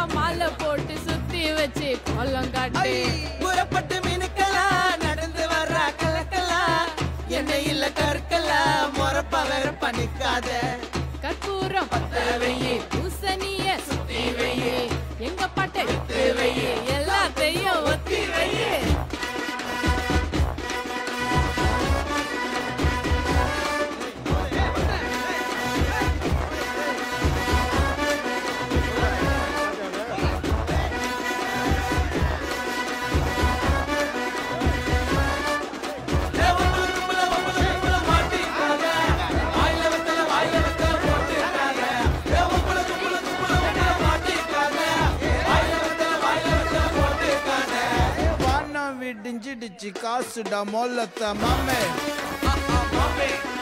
மாலை போட்டு சுத்தி வச்சு கோலம் காட்டு புறப்பட்டு மினுக்கலாம் நடந்து வர்ற கலக்கலா எண்ணெயில கற்களா முறப்ப வெறுப்ப நிக்காத கற்பூரம் பத்த வையி பூசணிய சுத்தி வையி எங்க பாட்டை வித்து வையி எல்லாத்தையும் ஒத்தி வையி வானம் விடிஞ்சிடுச்சு காசுடா மொல்லத்த மாமே மாமே